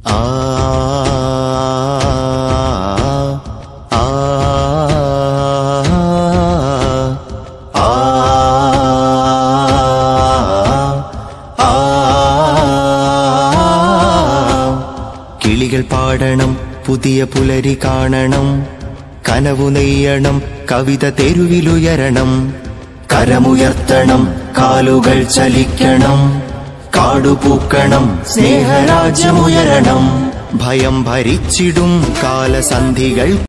ആ ആ ആ കിളികൾ പാടണം പുതിയ പുലരി കാണണം കനവു നെയ്യണം കവിത തെരുവിലുയരണം കരമുയർത്തണം കാലുകൾ ചലിക്കണം കാടുപൂക്കണം സ്നേഹരാജ്യമുയരണം ഭയം ഭരിച്ചിടും കാലസന്ധികൾ